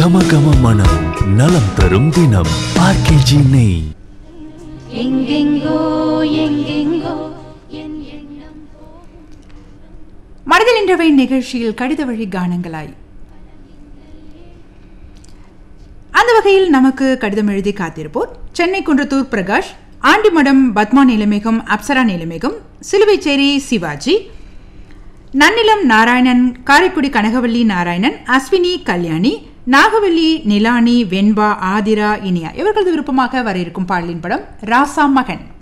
கம கம மனம் நலம் தரும் தினம் ஆர்கேஜி நெய் எங்கெங்கோ எங்கெங்கோ என் எண்ணம் மனதில் இன்றவை நிகழ்ச்சியில் கடித வழி கானங்களாய் அந்த வகையில் நமக்கு கடிதம் எழுதி காத்திருப்போர் சென்னை குன்றத்தூர் பிரகாஷ் ஆண்டிமடம் பத்மா நிலைமேகம் அப்சரா நிலைமேகம் சிலுவைச்சேரி சிவாஜி நன்னிலம் நாராயணன் காரைக்குடி கனகவல்லி நாராயணன் அஸ்வினி கல்யாணி நாகவல்லி நிலானி வெண்பா ஆதிரா இனியா இவர்களது விருப்பமாக வர இருக்கும் பாடலின் படம் ராசா மகன்